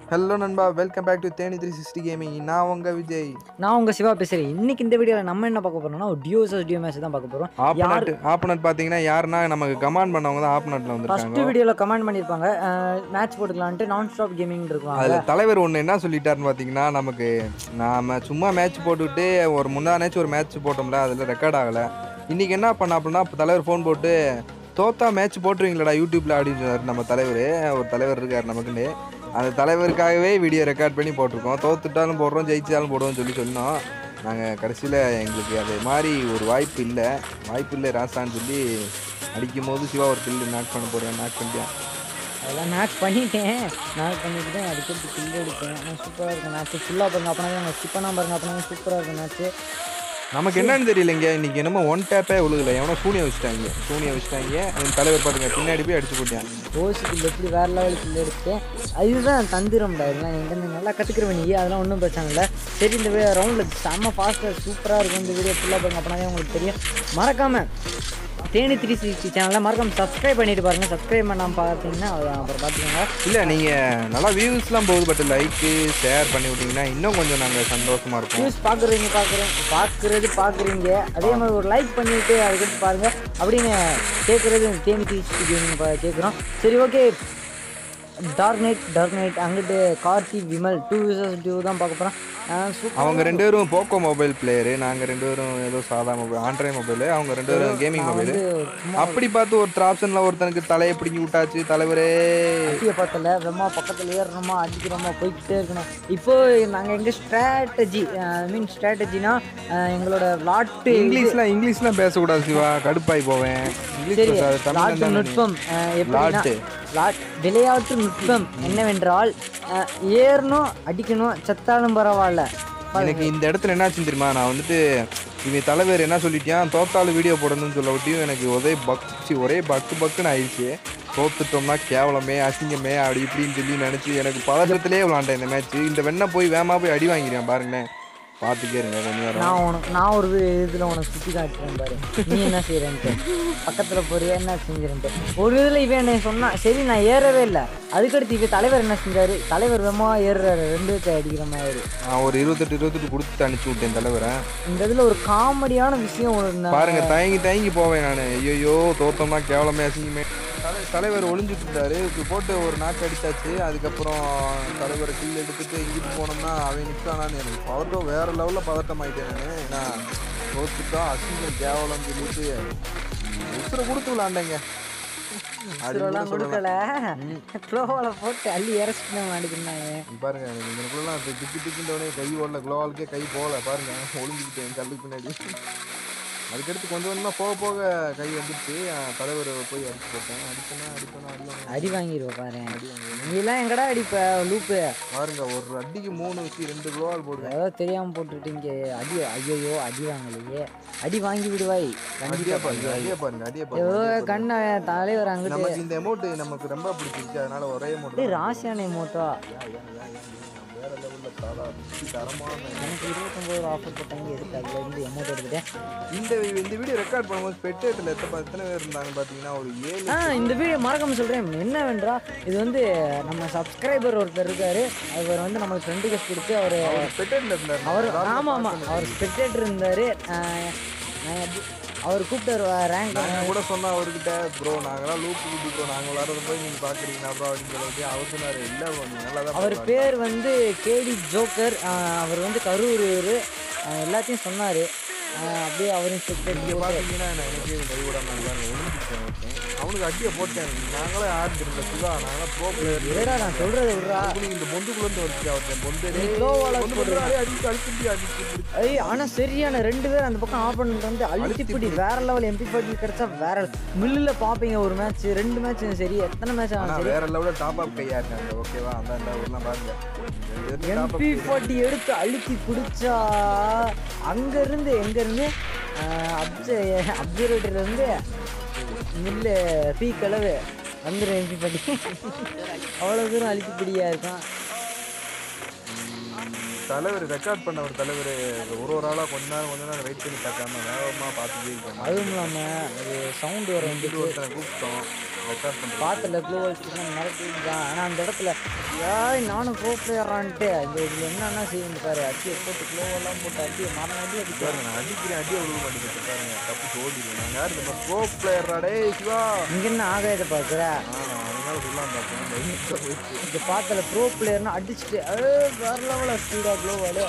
Hello நண்பா welcome back to Theni three sixty gaming நான் உங்க விஜய் நான் உங்கள் சிவா பேசுகிறேன் இன்னைக்கு இந்த வீடியோவில் நம்ம என்ன பார்க்க போறோம்னா ஒரு டியோசஸ் டியோ மேட்ச் தான் பார்க்க போகிறோம் ஆப்பனட் ஆப்பனட் பார்த்தீங்கன்னா யாருன்னா நமக்கு கமாண்ட் பண்ணவங்க தான் ஆப்பனட்ல ஃபர்ஸ்ட் வந்திருக்காங்க வீடியோவில் கமெண்ட் பண்ணியிருப்பாங்க மேட்ச் போட்டுக்கலான்ட்டு நான் ஸ்டாப் கேமிங் இருக்காங்க அதில் தலைவர் ஒன்று என்ன சொல்லிட்டாருன்னு பார்த்தீங்கன்னா நமக்கு நாம சும்மா மேட்ச் போட்டுவிட்டு ஒரு முன்னாடினாச்சும் ஒரு மேட்ச் போட்டோம்ல அதில் ரெக்கார்ட் ஆகலை இன்னைக்கு என்ன பண்ண அப்படின்னா இப்ப தலைவர் ஃபோன் போட்டு தோத்தா மேட்ச் போட்டுருவீங்களடா யூடியூப்ல அப்படின்னு சொன்னார் நம்ம தலைவர் ஒரு தலைவர் இருக்கார் நமக்குன்னு அந்த தலைவருக்காகவே வீடியோ ரெக்கார்ட் பண்ணி போட்டிருக்கோம் தோத்துட்டாலும் போடுறோம் ஜெயிச்சாலும் போடுவோம்னு சொல்லி சொன்னோம் நாங்கள் கடைசியில் எங்களுக்கு அது மாதிரி ஒரு வாய்ப்பு இல்லை வாய்ப்பு இல்லை ராசான்னு சொல்லி அடிக்கும் போது சிவா ஒரு கில்லு நாக் பண்ண போகிறேன் நாக் பண்ணிட்டேன் அதெல்லாம் மேட்ச் பண்ணிட்டேன் மேட்ச் பண்ணிட்டு அதுக்கடுத்து கில் எடுத்தேன் ஆனால் சூப்பராக இருக்கும் மேட்ச் ஃபுல்லாக பாருங்க அப்படின்னா நாங்கள் ஸ்கிப் பண்ணாம பாருங்க அப்படின்னா சூப்பராக இருக்கும் மேட்ச் நமக்கு என்னன்னு தெரியலைங்க இன்னைக்கு என்னமோ ஒன் டேப்பே விழுகல எவனோ சூனியம் வச்சுட்டாங்க சூனியம் வச்சுட்டாங்க என் தலைவர் பாருங்க பின்னாடி போய் அடிச்சு போட்டான் ஓசி கில் எப்படி வேறு லெவலுக்கு கில் எடுத்தேன் அதுதான் தந்திரம்டா இதெல்லாம் எங்கேருந்து நல்லா கற்றுக்கிறவன் நீ அதெல்லாம் ஒன்றும் பிரச்சனை இல்லை சரி இந்த ரவுண்டில் செம்ம ஃபாஸ்ட்டாக சூப்பராக இருக்கும் இந்த வீடியோ ஃபுல்லாக பாருங்க அப்படின்னா உங்களுக்கு தெரியும் மறக்காமல் தேனி த்ரீ சிக்ஸ்டி சேனலில் மறக்காம சப்ஸ்கிரைப் பண்ணிட்டு பாருங்க சப்ஸ்கிரைப் பண்ணாமல் பார்த்தீங்கன்னா அது அப்புறம் பார்த்துக்கோங்க இல்லை நீங்கள் நல்லா வியூஸ்லாம் போகுது பட் லைக்கு ஷேர் பண்ணி விட்டீங்கன்னா இன்னும் கொஞ்சம் நாங்கள் சந்தோஷமா இருப்போம் நியூஸ் பார்க்குறீங்க பார்க்குறேன் பார்க்குறது பார்க்குறீங்க அதே மாதிரி ஒரு லைக் பண்ணிவிட்டு அதுக்கடுத்து பாருங்கள் அப்படின்னு கேட்குறது தேனி த்ரீ சிக்ஸ்டி கேமிங் கேட்குறோம் சரி okay dark night dark night அங்கிட்டு Karthi Vimal two users two தான் பார்க்க போகிறோம் அவங்க ரெண்டு பேரும் போக்கோ மொபைல் பிளேயரு நாங்கள் ரெண்டு பேரும் ஏதோ சாதா மொபைல் ஆண்ட்ராய்ட் மொபைலு அவங்க ரெண்டு பேரும் கேமிங் மொபைலு அப்படி பார்த்து ஒருத்தர் ஆப்ஷனில் ஒருத்தனுக்கு தலையை பிடிங்கி விட்டாச்சு தலைவரே அடியை பார்த்தல வெம்மா பக்கத்தில் ஏறணுமா அடிக்கிறோமா போய்கிட்டே இருக்கணும் இப்போ நாங்கள் எங்கள் ஸ்ட்ராட்டஜி ஐ மீன் ஸ்ட்ராட்டஜினா எங்களோட லாட்டு இங்கிலீஷ்லாம் இங்கிலீஷ்லாம் பேசக்கூடாது சிவா கடுப்பாய் போவேன் இங்கிலீஷ் சரி பேசாது தமிழ் லாட்டு தான் நுட்பம் அஹ், எப்படின்னா லாட்டு. லாட் விளையாட்டு நுட்பம் என்னவென்றால் அஹ், ஏறணும் அடிக்கணும் செத்தாலும் பரவாயில்ல எனக்கு இந்த இடத்துல என்னாச்சுன்னு தெரியுமா நான் வந்துட்டு இவன் தலைவர் என்ன சொல்லிட்டியான் தோத்தாலும் வீடியோ போடணும்னு சொல்ல விட்டியும் எனக்கு ஒரே பக்சி ஒரே பக்கு பக்குன்னு ஆயிடுச்சு தோத்துட்டோம்னா கேவலமே அசிங்கமே அப்படி இப்படின்னு சொல்லி நினச்சி எனக்கு பதட்டத்திலே விளாண்டேன் இந்த மேட்ச் இந்த வெண்ணை போய் வேமா போய் அடி வாங்கிறேன் பாருங்களேன் பார்த்துக்கே இருங்க கொஞ்ச நேரம் நான் உனக்கு நான் ஒரு இதில் உனக்கு சுற்றி காட்டுறேன் பாரு நீ என்ன செய்கிறேன்ட்டு பக்கத்தில் போறியா என்ன செஞ்சுறேன்ட்டு ஒரு இதில் இவன் என்ன சொன்னான் சரி நான் ஏறவே இல்லை அதுக்கடுத்து இவன் தலைவர் என்ன செஞ்சாரு தலைவர் வெம்மா ஏறுறாரு ரெண்டு பேர்த்த அடிக்கிற மாதிரி நான் ஒரு இருபத்தெட்டு இருபத்தெட்டு கொடுத்து அனுப்பிச்சி விட்டேன் தலைவரை இந்த இதில் ஒரு காமெடியான விஷயம் ஒன்று பாருங்க தயங்கி தயங்கி போவேன் நான் ஐயோ தோத்தோம்னா கேவலமே அசிங்கமே தலை தலைவர் ஒளிஞ்சிட்டு இருந்தாரு இப்படி போட்டு ஒரு நாக்கு அடிச்சாச்சு அதுக்கப்புறம் தலைவரை கீழே எடுத்துட்டு இங்கிட்டு போனோம்னா அவன் நிற்கானான்னு எனக்கு பதட்டம் வேற லெவலில் பதட்டம் ஆயிட்டேன் நான் ஏன்னா தோத்துட்டோம் அசிங்கம் கேவலம் சொல்லிட்டு உசுரை கொடுத்து விளாண்டேங்க உசுரெல்லாம் கொடுக்கல க்ளோவில் போட்டு அள்ளி இறச்சிட்டு மாட்டேங்கிறாங்க பாருங்க எனக்கு இங்கனக்குள்ளலாம் திக்கு திக்குன்றவனே கை ஓடல குளோவாலுக்கே கை போகல பாருங்க ஒளிஞ்சுக்கிட்டேன் கல்லுக்கு பின்னாடி அதுக்கடுத்து கொஞ்சம் கொஞ்சமாக போக போக கை வந்துடுச்சு அஹ் தலைவர் போய் அடிச்சு போட்டேன் அடிப்பேனா அடிப்பேனா அடிவாங்க அடி வாங்கிடுவ பாரு நீலாம் எங்கடா அடிப்ப லூப்பு பாருங்க ஒரு அடிக்கு மூணு வச்சு ரெண்டு குளோவால் போடுவேன் ஏதோ தெரியாம போட்டுட்டீங்க அடி ஐயோ அடி வாங்கலையே அடி வாங்கி விடுவாய் அடியே கண்டிப்பா பாருங்க அடியே பாருங்க அடியே ஏதோ பாருங்க கண்ண தலைவர் அங்கிட்டு நமக்கு இந்த அமௌண்ட் நமக்கு ரொம்ப பிடிச்சிருச்சு அதனால ஒரே டேய், அமௌண்ட் ராசியானை மோட்டோ வேற லெவலில் தலா தரமான எனக்கு இருபத்தொம்பது ஆஃபர் போட்டாங்க எதுக்கு அதுல இருந்து அமௌண்ட் எடுத்துட்டேன் இந்த இந்த வீடியோ ரெக்கார்ட் பண்ணும்போது ஸ்பெக்டேட்டில் எத்தனை எத்தனை பேர் இருந்தாங்க பார்த்தீங்கன்னா ஒரு ஏழு ஆ இந்த வீடியோ மறக்காம சொல்றேன் என்னவென்றா இது வந்து நம்ம சப்ஸ்கிரைபர் ஒருத்தர் இருக்காரு அவர் வந்து நம்மளுக்கு ஃப்ரெண்டு கஸ் கொடுத்து அவர் ஸ்பெக்டேட்டில் இருந்தார் அவர் ஆமா ஆமா அவர் ஸ்பெக்டேட்டர் இருந்தாரு ஆஹ், நான் எப்படி- அவர் கூப்பிட்டாரு ரேங்க் நாங்கள் கூட சொன்னோம் அவர்கிட்ட ப்ரோ நாங்களாம் லூப் கூட்டி ப்ரோ நாங்கள் விளாட்றத போய் நீங்கள் பார்க்குறீங்களா ப்ரோ அப்படின்னு சொல்லிட்டு அவர் சொன்னார் இல்லை ப்ரோ நீங்கள் நல்லா தான் அவர் பேர் வந்து கேடி ஜோக்கர் ஆஹ், அவர் வந்து கரூர் இவரு. ஆஹ், எல்லாத்தையும் சொன்னார் அப்படியே அவரும் நீங்கள் ஸ்பெக்டேட்டர் பார்த்தீங்கன்னா நான் எனக்கு கைவிடாமல் தான் ஒழிஞ்சிட்டேன் ஒருத்தன். அவனுக்கு அடியை போட்டேன் நாங்களே ஆடுறதில்ல சுதா நாங்களாம் ப்ரோ பிளேயர் ஏடா நான் சொல்றதை விட்றா இந்த பொந்துக்குள்ளேருந்து வந்துச்சு அவர்த்தன் பொந்து நீ glowwall பொந்து போடுற. போடுறாரு, அடிச்சு அடிச்சு அடிச்சு பிடிச்சி ஐய் ஆனா சரியான ரெண்டு பேர் அந்த பக்கம் ஆப்போனன்ட் வந்து அழுத்திப்பிடி வேற லெவல் எம்பி பாட்டி கிடைச்சா வேற மில்லுல பாப்பீங்க ஒரு மேட்ச் ரெண்டு மேட்ச் சரி எத்தனை மேட்ச் ஆனால் ஆகும் சரி வேற லெவலில் டாப் அப் கையா இருக்காங்க ஓகேவா அந்த அந்த ஊர்லாம் பாருங்க ரெண்டு top up எம்பி பாட்டி எடுத்து அழுத்தி பிடிச்சா அங்க இருந்து எங்க இருந்து அப்சர்வேட்டர்ல இருந்து மில்லு பீக் அளவு வந்துடும் எம்பி பாட்டி அவ்வளவு தூரம் அழுத்தி பிடியா இருக்கான் தலைவர் ரெக்கார்ட் பண்ண ஒரு தலைவர் ஒரு ஒரு ஆளாக கொஞ்ச நேரம் கொஞ்ச நேரம் வெயிட் பண்ணி பார்க்காம வேகமாக பார்த்துட்டே இருக்காங்க அதுவும் இல்லாம அது சவுண்ட் வர வந்துட்டு வந்துட்டு ஒருத்தனை கூப்பிட்டோம் ரெக்கார்ட் பண்ணுறேன் பாத்துல க்ளூ வச்சுட்டு மிரட்டிருந்தான் ஆனால் அந்த இடத்துல ஏய் நானும் ப்ரோ பிளேயரான்ட்டு இந்த இதில் என்னென்ன செய்யுங்க பாரு அடியை போட்டு க்ளோ எல்லாம் போட்டு அடியை மரண அடி அடிப்பாரு பாருங்க நான் அடிக்கிறேன் அடியை விழுக மாட்டேங்குது பாருங்க தப்பு ஓடிடுவேன் நாங்கள் யார் இந்த ப்ரோ பிளேயரா டே சிவா இங்க என்ன ஆகாயத்தை பார்க்குற ஆ அதனால சொல்லலாம் பார்த்தேன் இந்த பாத்துல ப்ரோ பிளேயர்னு அடிச்சுட்டு ஏய், வேற லெவலில் ஸ்பீடாக க்ளோவால்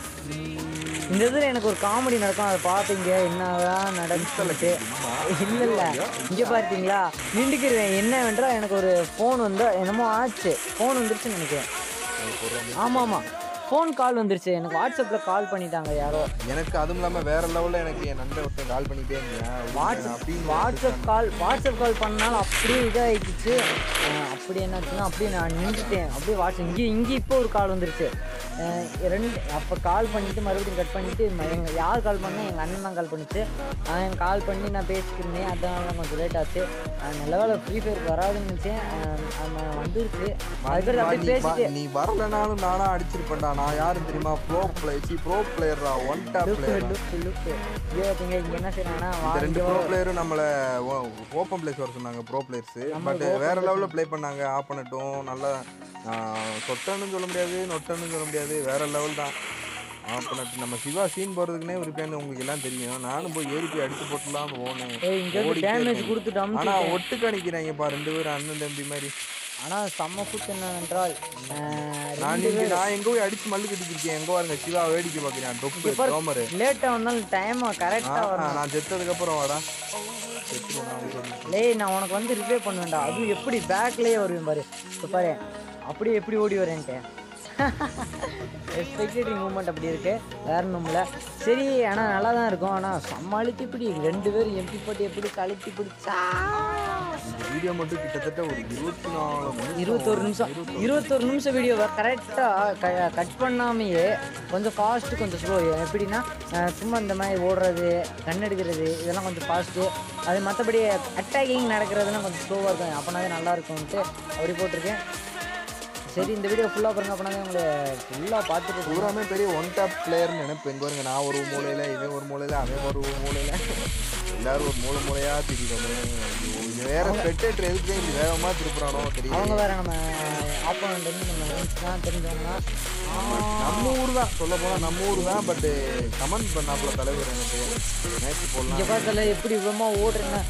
இந்த இதில் எனக்கு ஒரு காமெடி நடக்கும் அதை பார்த்தீங்க என்னதான் நடந்துட்டு இல்லை இல்லை இங்கே பார்த்தீங்களா நின்றுக்கிறேன் என்னவென்றால் எனக்கு ஒரு ஃபோன் வந்து என்னமோ ஆச்சு ஃபோன் வந்துருச்சுன்னு நினைக்கிறேன் ஆமாம் ஆமாம் ஃபோன் கால் வந்துருச்சு எனக்கு வாட்ஸ்அப்பில் கால் பண்ணிட்டாங்க யாரோ எனக்கு அதுவும் இல்லாமல் வேற லெவலில் எனக்கு என் நண்பன் ஒருத்தன் கால் பண்ணிட்டே இருந்தேன் வாட்ஸ்அப் அப்படின்னு வாட்ஸ்அப் கால் வாட்ஸ்அப் கால் பண்ணாலும் அப்படியே இதாகிடுச்சு அப்படி என்னாச்சுன்னா அப்படியே நான் நின்றுட்டேன் அப்படியே வாட்ஸ்அப் இங்கே இங்கே இப்போ ஒரு கால் வந்துருச்சு அஹ் ரெண்டு அப்போ கால் பண்ணிவிட்டு மறுபடியும் கட் பண்ணிவிட்டு எங்கள் யார் கால் பண்ணா எங்கள் அண்ணன் தான் கால் பண்ணிச்சு அவன் கால் பண்ணி நான் பேசிக்கிருந்தேன் அதனால தான் கொஞ்சம் லேட் ஆச்சு அஹ் நல்ல வேலை ஃப்ரீ ஃபயர் வராதுன்னு நினச்சேன் அவன் வந்துருச்சு அதுக்கப்புறம் அப்படியே நீ பேசிட்டு வ- நீ வரலனாலும் நானா அடிச்சிருப்பேன்டா நான் யாரும் தெரியுமா ப்ரோ பிளே சி ப்ரோ பிளேயரா one top look player look look இதே பார்த்தீங்க இங்கே என்ன செய்யறாங்கன்னா இந்த ரெண்டு வாங்க ப்ரோ பிளேயரும் நம்மள ஓப்பன் பிளேஸ் வர சொன்னாங்க ப்ரோ பிளேயர்ஸ் பட் வேற லெவலில் ப்ளே பண்ணாங்க ஆப் பண்ணட்டும் நல்லா சொட்டன்னு சொல்ல முடியாது நொட்டன்னு சொல்ல முடியாது வேற லெவல் தான் ஆப் பண்ணட்டும் நம்ம சிவா சீன் போறதுக்குனே ஒரு பேன் உங்களுக்கு எல்லாம் தெரியும் நானும் போய் ஏறி போய் அடிச்சு போட்டுலாம் ஓனேன் ஏய் இங்கே ஓடிட்டே டேமேஜ் இருக்கேன். கொடுத்துட்டு ஆனா அமுச்சு ஒட்டுக்க நிக்கிறாங்கப்பா ரெண்டு பேரும் அண்ணன் தம்பி மாதிரி ஆனால் செம்ம கூத்து என்னவென்றால் அஹ், நான் இங்க நான் எங்க போய் அடிச்சு மல்லு கட்டிக்கிருக்கேன் எங்க பாருங்க சிவா வேடிக்கை பாக்குறேன் டொப்பு பாரு. ரோமரு லேட்டாக வந்தாலும் டைம் கரெக்டாக வரும் நான் செத்ததுக்கு அப்புறம் வாடா செத்துருவேன் நான் உங்களுக்கு. லேய் நான் உனக்கு வந்து ரிவே பண்ணுவேன்டா அதுவும் எப்படி பேக்லேயே வருவேன் பாரு இப்போ பாரு அப்படியே எப்படி ஓடி வரேன்ட்டு ஸ்பெக்டேட்டிங் மூமெண்ட் அப்படி இருக்கு வேற ஒன்றும் இல்லை சரி ஆனால் நல்லா தான் இருக்கும் ஆனால் சமாளித்து இப்படி ரெண்டு பேரும் எம்பி போட்டு எப்படி கழித்து பிடிச்சா இந்த வீடியோ மட்டும் கிட்டத்தட்ட ஒரு இருபத்தி நாலு நிமிஷம் இருபத்தொரு நிமிஷம் இருபத்தொரு நிமிஷம் வீடியோவை கரெக்டாக கட் பண்ணாமையே கொஞ்சம் ஃபாஸ்ட்டு கொஞ்சம் ஸ்லோ எப்படின்னா அஹ், சும்மா இந்த மாதிரி ஓடுறது கண் எடுக்கிறது இதெல்லாம் கொஞ்சம் ஃபாஸ்ட்டு அது மற்றபடி அட்டாக்கிங் நடக்கிறதுலாம் கொஞ்சம் ஸ்லோவாக இருக்கும் அப்போனாவே நல்லா இருக்கும்ன்ட்டு அப்படி போட்டிருக்கேன் சரி இந்த வீடியோ ஃபுல்லாக பாருங்க அப்படின்னா உங்களை ஃபுல்லாக பார்த்துட்டு இருக்கோம். பூராமே பெரிய ஒன் டாப் பிளேயர்னு நினைப்பேன் இங்க பாருங்க நான் ஒரு மூலையில இவன் ஒரு மூலையில அவன் ஒரு மூலையில எல்லாரும் ஒரு மூலை மூலையா திரிக்கிறோமே ஐயோ, இது வேற ஸ்பெக்டேட்டர் எதுக்கு இப்படி வேகமா திருப்புறானோ அவங்க தெரியல வேற நம்ம ஆப்போனண்ட் வந்து நம்ம தான் தெரிஞ்சவங்கன்னா நம்ம ஊர் தான் சொல்ல போனா நம்ம ஊர் தான் பட் கமெண்ட் பண்ணாப்புல தலைவர் எனக்கு மேட்ச் இங்கே போடலாம் பார்த்தல எப்படி விதமாக ஓடுறேன்னா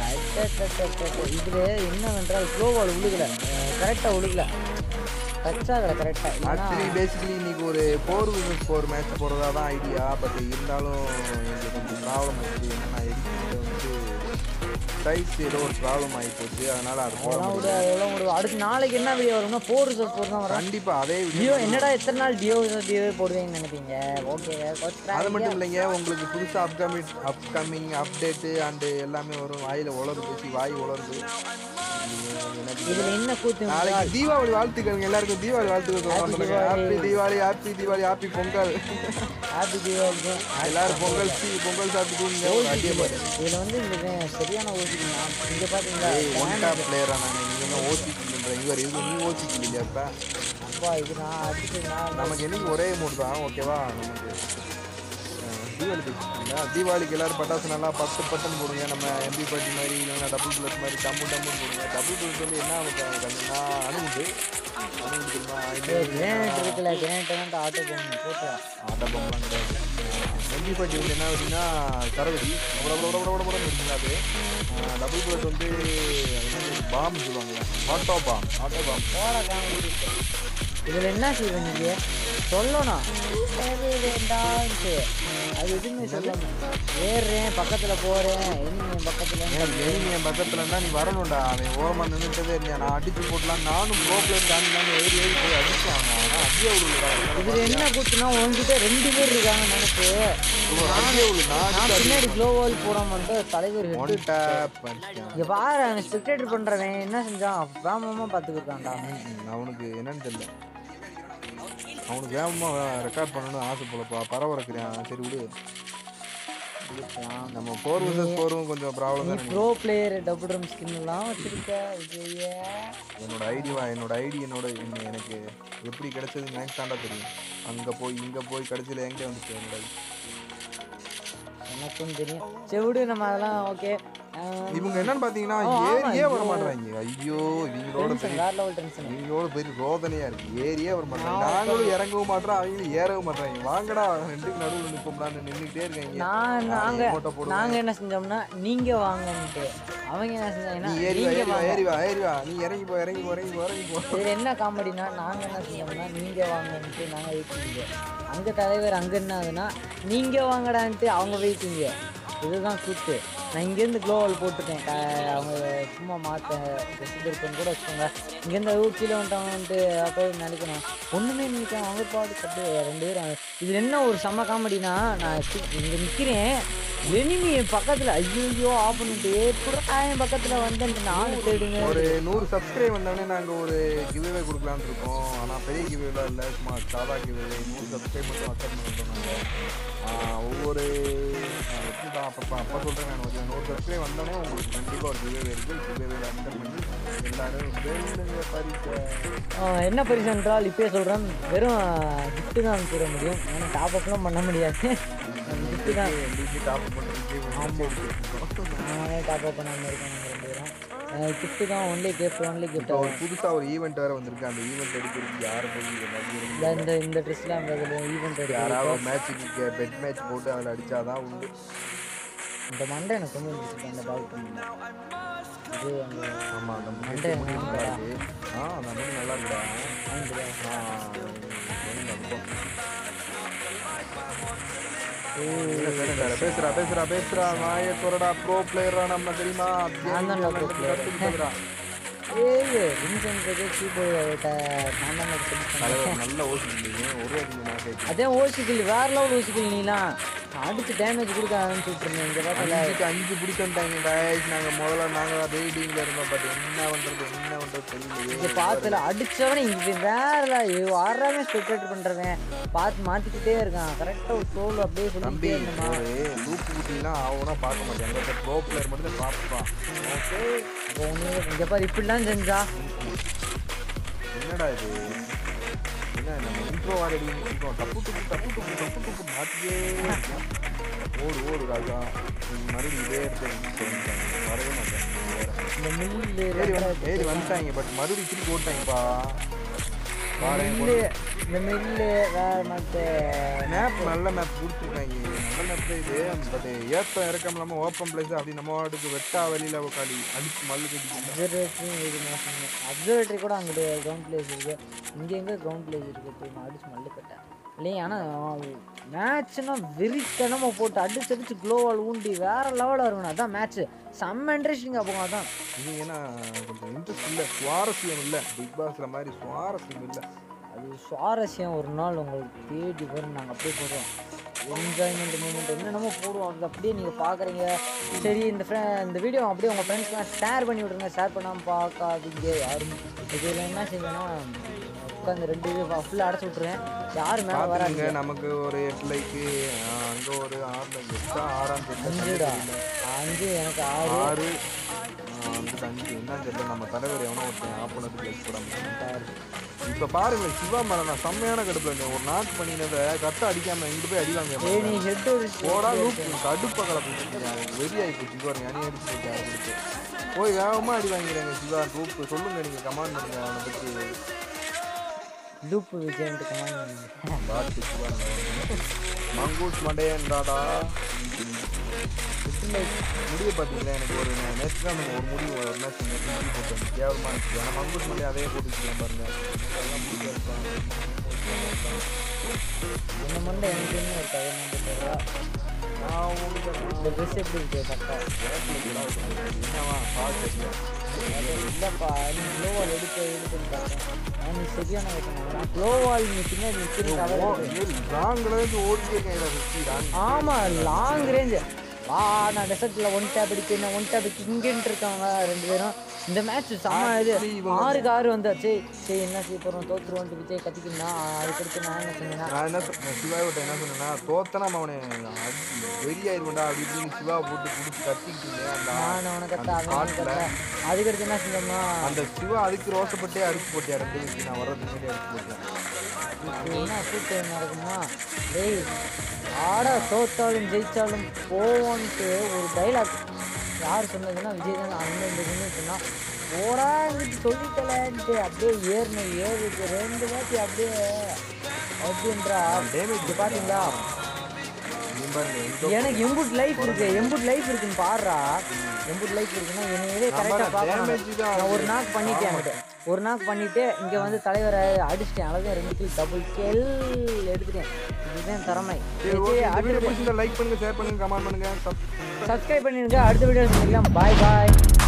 இதில் என்னவென்றால் ஸ்லோவால் விழுகல கரெக்டாக விழுகல டச் ஆகலை கரெக்டாக இல்லைன்னா ஆக்சுவலி பேசிக்கலி இன்னைக்கு ஒரு ஃபோர் விசஸ் ஃபோர் மேட்ச் போகிறதா தான் ஐடியா பட் இருந்தாலும் எங்களுக்கு கொஞ்சம் ப்ராப்ளம் ஆயிடுச்சு என்னன்னா எடிட்டிங்கில் வந்து சைஸ் ஏதோ ஒரு ப்ராப்ளம் ஆகி போச்சு அதனால அது போட அதெல்லாம் முடியல. விட அதெல்லாம் விட அடுத்து நாளைக்கு என்ன வீடியோ வரும்னா ஃபோர் ரிசல்ட் ஃபோர் தான் வரும் கண்டிப்பா அதே டியோ வீடியோ என்னடா எத்தனை நாள் டியோ டியோ போடுவீங்கன்னு நினைப்பீங்க ஓகே அது மட்டும் இல்லைங்க உங்களுக்கு புதுசாக அப்கமிங் அப்கமிங் அப்டேட்டு அண்டு எல்லாமே வரும் வாயில் உலரு பேசி வாய் உலருது எனக்கு இதில் என்ன கூத்து நாளைக்கு தீபாவளி வாழ்த்துக்கள் எல்லாருக்கும் தீபாவளி வாழ்த்துக்கள் happy Deepavali happy Deepavali happy Pongal happy Deepavali எல்லாரும் பொங்கல் சீ பொங்கல் சாப்பிட்டு தூங்குங்க ஒரு அடியை பாரு இதில் வந்து இந்த சரியான ஓசிக்குங்க இங்கே பார்த்தீங்களா ஒன் டாப் பிளேயரா நான் நீங்க என்ன ஓசிக்கின்ற இவர் இது நீ ஓசிக்கல இல்லையா இப்ப அப்பா இது நான் அடிச்சு நான் நமக்கு என்னைக்கு ஒரே மூடு தான் ஓகேவா நமக்கு அஹ், தீபாவளி பேசிக்கோங்க தீபாவளிக்கு எல்லாரும் பட்டாசு நல்லா பத்து பட்டன் போடுங்க நம்ம எம்பி பாட்டி மாதிரி இல்லைன்னா டபுள் ப்ளஸ் மாதிரி டம்மு டம்மு போடுங்க டபுள் ப்ளஸ் வந்து என்ன ஆகுது கண்ணுனா அணுகுண்டு அணுகுண்டு தெரியுமா கிரேனேட் இருக்குல்ல கிரேனேட் வந்து ஆட்டோ போகணும் போட்டு ஆட்டா பொங்கலாம் கிடையாது எம்பி பாட்டி வந்து என்ன அப்படின்னா சரவடி அவ்வளோ அவ்வளோ அவ்வளோ அவ்வளோ அவ்வளோ இருக்குங்க அது டபுள் ப்ளஸ் வந்து பாம் சொல்லுவாங்க ஆட்டோ பாம் ஆட்டோ பாம் போட காமெடி இதில் என்ன செய்வேன் நீங்கள் சொல்லணும் தேவை வேண்டாம்ட்டு அது எதுவுமே சொல்லணும் ஏறுறேன் பக்கத்தில் போகிறேன் என்ன பக்கத்தில் ஏன் நீ என் பக்கத்துல இருந்தா நீ வரணும்டா அவன் ஓரமா நின்றுட்டதே இல்லையா நான் அடிச்சு போட்டலாம் நானும் ப்ரோ பிளேயர் தாண்டி தாண்டி ஏறி ஏறி போய் அடிச்சேன் அவனை ஆனா அடியே விழுடா இதில் என்ன கூத்துனா உங்ககிட்ட ரெண்டு பேர் இருக்காங்க நினைப்பு அடியே விழு நான் நான் பின்னாடி க்ளோவால் போடாமட்டு தலைவர் ஒன் ஹெட் டேப் அடிச்சேன் இங்கே பாரு அவன் ஸ்பெக்டேட்டர் பண்ணுறவன் என்ன செஞ்சான் வேகமாக பார்த்துக்கிட்டான்டா அவன் ம், அவனுக்கு என்னன்னு தெரியல அவனுக்கு வேகமா ரெக்கார்ட் பண்ணணும்னு ஆசை போலப்பா பரவறக்குறான் சரி விடு நம்ம ஃபோர் வர்சஸ் ஃபோரும் கொஞ்சம் ப்ராப்ளம் நீ தான் bro player double drum skin எல்லாம் வச்சிருக்க விஜய என்னோட ஐடியா என்னோட ஐடி என்னோட என்ன- எனக்கு எப்படி கிடைச்சது எனக்கு தாண்டா தெரியும் அங்க போய் இங்க போய் கடைசியில என்கிட்ட வந்துச்சு என்னோட ID. எனக்கும் தெரியும் சரி விடு நம்ம அதெல்லாம் ஓகே இவங்க என்னன்னு பாத்தீங்கன்னா ஆ, ஆமா, ஏரியே வர ஐயோ. மாட்டாங்க ஐயோ இவங்களோட டென்ஷன் பெரிய வேற லெவல் டென்ஷன் இவங்களோட பெரிய ரோதனையா இருக்கு ஏரியே வர மாட்டாங்க நாங்களும் இறங்கவும் மாட்டோம் அவங்களும் ஏறவும் மாட்டாங்க வாங்கடா ரெண்டுக்கு நடுவில் நிற்போம்டான்னு நின்றுட்டே இருக்காங்க நான் நாங்க போட்டோ போடுவோம் நாங்க என்ன செஞ்சோம்னா நீங்க வாங்கன்ட்டு அவங்க என்ன செஞ்சாங்கன்னா நீ ஏறி வா நீங்க ஏறி வா வாங்க ஏறி வா ஏறி வா நீ இறங்கி போ இறங்கி போ இறங்கி போ இறங்கி போ இதுல என்ன காமெடினா நாங்க என்ன செஞ்சோம்னா நீங்க வாங்கன்ட்டு நாங்க வெயிட்டிங்க அங்க தலைவர் அங்க என்ன ஆகுதுன்னா நீங்க வாங்கடான்ட்டு அவங்க வெயிட்டிங்க இதுதான் கூத்து நான் இங்கேருந்து க்ளோவல் போட்டுட்டேன் க- அவங்க சும்மா மாற்ற ரெசிடென்ட் கூட வச்சுக்கோங்க இங்கேருந்து ஊர் கீழே வந்துட்டாங்கன்ட்டு அப்போ நினைக்கணும் ஒன்றுமே நினைக்கிறேன் அவங்க பாடு கட்டு ரெண்டு பேரும் இது என்ன ஒரு செம்ம காமெடினா நான் இங்கே நிற்கிறேன் எனிமி என் பக்கத்தில் ஐயோ ஆஃப் பண்ணிட்டு எப்படா என் பக்கத்தில் வந்தேன்ட்டு நானும் தேடுங்க ஒரு நூறு சப்ஸ்கிரைப் வந்தோடனே நாங்கள் ஒரு கிவ்வே கொடுக்கலான்னு இருக்கோம் ஆனால் பெரிய கிவ்வேலாம் இல்லை சும்மா சாதா கிவ்வே நூறு சப்ஸ்கிரைப் மட்டும் அட்டன் பண்ணிட்டோம் நாங்கள் ஒவ்வொரு ஆஹ் எப்படி தான் அப்போ அப்போ சொல்கிறேன் நான் ஒரு நூறு சப்ஸ்கிரைப் வந்தோடனே உங்களுக்கு கண்டிப்பாக ஒரு கிவ்வே இருக்குது கிவ்வே அட்டன் பண்ணி எல்லாரும் வேணுங்க பரிசை ஆஹ் என்ன பரிசு என்றால் இப்பயே சொல்கிறேன் வெறும் கிஃப்ட்டு தான் அனுப்பிட முடியும் ஏன்னா டாப் அப்லாம் பண்ண முடியாது கிஃப்ட்டு தான் எங்களுக்கு டாப் பண்ணுறதுக்கு நானே டாப் அப் பண்ணாமல் இருக்கேன் நாங்கள் ரெண்டு பேரும் கிஃப்ட்டு தான் ஒன்லி கிஃப்ட் ஒன்லி கிஃப்ட் இப்போ ஒரு புதுசாக ஒரு ஈவெண்ட் வேறு வந்திருக்கு அந்த ஈவெண்ட் எடுக்கிறதுக்கு யாரும் போய் எல்லாத்தையும் இந்த இந்த ட்ரெஸ்லாம் அந்த இதில் ஈவெண்ட் எடுத்து யாராவது மேட்ச்சுக்கு பெட் மேட்ச் போட்டு அதில் அடிச்சாதான் உண்டு இந்த மண்டை எனக்கு கொஞ்சம் பிடிச்சிருக்கு அந்த டவுட் இது அந்த ஆமாம் அந்த மண்டை முடி எனக்கு நல்லா இருக்கு ஆ அந்த முடி நல்லா இருக்குடா வாங்கிடுவா. ஆ, ஒண்ணும் இல்ல, போ. என்ன சொல்லுங்க, பேசுறா பேசுறா பேசுறா நாய துறடா ப்ரோ பிளேயரா நம்ம தெரியுமா நான் தான்டா pro player. கத்துக்கிட்டதுடா. ஏய் வின்சென்ட்க்கு கீபோர்டு நான் தான் சொல்லி தலைவர் நல்ல ஓசிங்க ஒரே அடிங்க நான் கேட்கிறேன் அதே ஓசிக்கல் வேற லெவல் ஓசிக்கல் நீலாம் அடிச்சு டேமேஜ் கொடுக்க ஆரம்பிச்சுட்டு இருந்தேன் இங்கே பார்த்தல அஞ்சுக்கு அஞ்சு பிடிச்சிட்டாங்க guys நாங்க முதல்ல நாங்க ரீடிங்ல இருந்தோம் பட் என்ன பண்றது என்ன பண்றது இங்கே தெரியலையே பார்த்தல அடிச்சவனே இங்கே வேற ஆறாமே ஸ்பெக்டேட் பண்ணுறவன் பார்த்து மாற்றிக்கிட்டே இருக்கான் கரெக்டாக ஒரு சோல் அப்படியே தம்பி சொல்லிட்டே இருந்தமா ஒரு லூப்பு குட்டிலாம் ஆகும்னா பார்க்க மாட்டேன் அந்த ப்ரோ பிளேயர் மட்டும் தான் பார்ப்பான் ஓகே இப்போ ஒன்று இங்கே பாரு இப்படிலாம் செஞ்சா என்னடா இது என்ன நம்ம இன்ட்ரோ வார இருக்கோம் தப்பு துப்பு தப்பு துப்பு தப்பு துப்பு மாற்றியே இருக்கோம். ஓடு ஓடு ராஜா நீ மறுபடியும் இதே இடத்துல வரவே மாட்டேன் இந்த மில்லு ஏறி வந்து ஏறி வந்துட்டாங்க பட் மறுபடியும் திருப்பி ஓட்டாங்கப்பா வாரேன் மில்லு இந்த மில்லு வேற மற்ற மேப் நல்ல மேப் கொடுத்துருக்காங்க நல்ல மேப் தான் இது பட் ஏத்தம் இறக்கம் இல்லாமல் ஓப்பன் பிளேஸ் அப்படி நம்ம வாட்டுக்கு வெட்டா வெளியில் உட்காடி அடிச்சு மல்லு கட்டிக்கணும் அப்சர்வேட்டரி இது மோசம் அப்சர்வேட்டரி கூட அங்கிட்டு கிரவுண்ட் பிளேஸ் இருக்கு இங்கே எங்கே கிரவுண்ட் பிளேஸ் இருக்கு போய் நான் அடிச்சு மல்லு கட்டேன் இல்லையா ஆனால் மேட்ச்னா வெறித்தனமாக போட்டு அடிச்சு அடிச்சு க்ளோவால் ஊண்டி வேற லெவலில் இருக்கணும் அதான் மேட்ச்சு செம்ம இன்ட்ரெஸ்டிங்காக போகும் அதான் இது ஏன்னா கொஞ்சம் இன்ட்ரெஸ்ட் இல்லை சுவாரஸ்யம் இல்லை பிக் பாஸ்ல மாதிரி சுவாரஸ்யம் இல்லை அது சுவாரஸ்யம் ஒரு நாள் உங்களுக்கு தேடி வரும் நாங்கள் அப்படியே போடுவோம் என்ஜாய்மெண்ட் மூமெண்ட் என்னென்னமோ போடுவோம் அது அப்படியே நீங்கள் பார்க்குறீங்க சரி இந்த ஃப்ரெ இந்த வீடியோ அப்படியே உங்கள் ஃப்ரெண்ட்ஸ்லாம் ஷேர் பண்ணி விட்ருங்க ஷேர் பண்ணாமல் பார்க்காதீங்க யாரும் இதில் என்ன செய்வேன்னா உட்காந்து ரெண்டு இது ஃபுல்லாக அடைச்சி விட்ருவேன் யார் மேலே பார்த்துங்க வராங்க நமக்கு ஒரு எட்டு லைக்கு அங்கே ஒரு ஆறு லைக் எக்ஸ்ட்ரா ஆறாம் அஞ்சுடா தெரியல அஞ்சு எனக்கு ஆறு ஆறு ஆ, வந்துட்டு அஞ்சு என்னன்னு தெரியல நம்ம தலைவர் எவனோ ஒருத்தன் ஆஃப் பண்ணதுக்கு லைக் போடாம இப்போ பாருங்க சிவா மேல நான் செம்மையான கடுப்புல இருந்தேன் ஒரு நாட்டு பண்ணினதை கட்ட அடிக்காம இங்கிட்டு போய் அடி வாங்க ஏய் நீ ஹெட் போடா லூப் கடுப்பை கலப்பு வெறி ஆகி போச்சு சிவா அணி அடிச்சு போயிட்டு அவருக்கு போய் வேகமா அடி வாங்கிறாங்க சிவா லூப் சொல்லுங்க நீங்க கமாண்ட் பண்ணுங்க அவனை பத்தி லூப்பு விஜயன்ட்டு கமாண்ட் பண்ணுங்க பார்த்து சிவா மங்கூஸ் மண்டையன்றாடா முடிய பார்த்தீங்களா எனக்கு ஒரு நேற்று தான் நம்ம ஒரு முடி ஒரு மேட்ச் நேற்று முடி போட்டேன் கேவலமாக இருந்துச்சு ஆனால் மங்கூஸ் மண்டே அதே போட்டுக்கலாம் பாருங்க அதெல்லாம் முடியா இருப்பான் இந்த மண்டை எனக்கு என்ன இருக்காது என்ன தெரியல நான் உங்களுக்கு இந்த ட்ரெஸ் எப்படி இருக்கு கரெக்டாக என்னவா பார்த்து இல்லைப்பா நீ க்ளோவால் எடுக்க எடுத்துன்னு நீ சரியான வைக்கணும் க்ளோவால் நீ பின்னாடி நிற்கிறதுக்காக ராங்கிலேருந்து ஓடிட்டே இருக்கேன் ஆமாம் லாங் ரேஞ்ச் வா நான் டெசர்ட்டில் ஒன் டேப் அடிப்பேன் ஒன் டேப் இங்கேன்ட்டு இருக்காங்க ரெண்டு பேரும் இந்த மேட்ச் செம்ம இது Actually இவங்க- ஆறுக்கு ஆறு வந்தாச்சு சரி என்ன செய்ய போகிறோம் தோத்துருவோன்ட்டு விஜய் கத்திக்கினா அதுக்கடுத்து நான் என்ன சொன்னேன்னா நான் என்ன சொன்னேன் சிவாவிட்ட என்ன சொன்னேன்னா தோத்தனா அவனை அடி வெறியாயிருவேண்டா அப்படி இப்படின்னு சிவா போட்டு பிடிச்சி கத்திக்கிட்டு இருந்தேன். அந்த நான் அவனை கத்த அந்த அவன் spotல கத்த அதுக்கடுத்து என்ன செஞ்சோம்னா அந்த சிவா அதுக்கு ரோசப்பட்டே அடிச்சு போட்டியா ரெண்டு பேருக்கு நான் வர்றதுக்கு முன்னாடி அடிச்சு போட்டேன் இப்போ என்ன கூட்டு நடக்குமா டேய் ஆடா தோத்தாலும் ஜெயிச்சாலும் போவோன்ட்டு ஒரு டைலாக் யார் சொன்னதுன்னா விஜய் தான் அந்த இந்த இதுன்னு சொன்னால் ஓடா இங்கிட்டு சொல்லிட்டலன்ட்டு அப்படியே ஏறின ஏறுக்கு ரெண்டு வாட்டி அப்படியே அப்படின்றா டேமேஜ் இது பார்த்தீங்களா எனக்கு எம்புட் லைஃப் இருக்கு எம்புட் லைஃப் இருக்குன்னு பாடுறா எம்புட் லைஃப் இருக்குன்னா என்னையே கரெக்டாக பார்க்கணும் டேமேஜ் தான் நான் ஒரு நாக் பண்ணிட்டேன் என்கிட்ட. ஒரு நாக் பண்ணிட்டு இங்க வந்து தலைவரை அடிச்சிட்டேன் அழகா ரெண்டு கில் டபுள் கில் எடுத்துட்டேன் இதுதான் திறமை சரி ஓகே இந்த அடுத்த வீடியோ பிடிச்சிருந்தா லைக் பண்ணுங்க ஷேர் பண்ணுங்க கமெண்ட் பண்ணுங்க சப் சப்ஸ்கிரைப் பண்ணிடுங்க அடுத்த வீடியோ சந்திக்கலாம் பாய் பாய்